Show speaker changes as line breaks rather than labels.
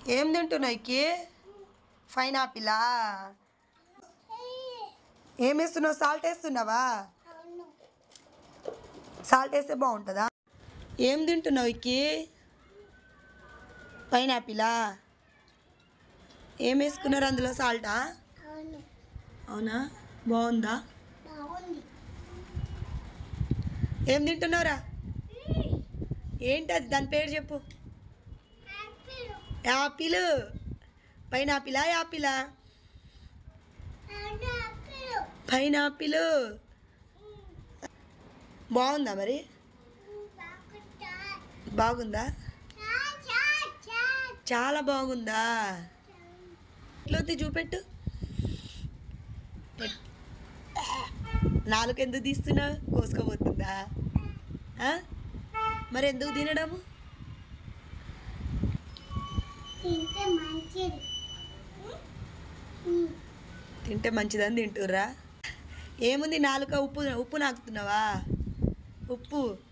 ఏం తింటున్నావు ఇక్కి పైనాపిలా ఏం వేస్తున్నావు సాల్ట్ వేస్తున్నావా సాల్ట్ వేస్తే బాగుంటుందా ఏం తింటున్నావు ఇక్కి పైనాపిలా ఏం వేసుకున్నారు అందులో సాల్టా
అవును
అవునా బాగుందా
బాగుంది
ఏం తింటున్నావురా ఏంటి అది దాని పేరు చెప్పు
యాపిల్
యాపిల్ పైనాపిలా యాపిలా
అవును యాపిల్
పైనాపిల్ బాగుందా మరి
బాగుంటా
బాగుందా
చా చా చా
చాలా బాగుందా ఎట్లొద్ది చూపెట్టు ఎట్- నాలుగు ఎందుకు తీస్తున్నావు కోసుకోబోతుందా ఆ? మరి ఎందుకు తినడము
తింటే మంచిది
తింటే మంచిదని తింటుర్రా ఏముంది నాలుక ఉప్పు ఉప్పు నాకుతున్నావా ఉప్పు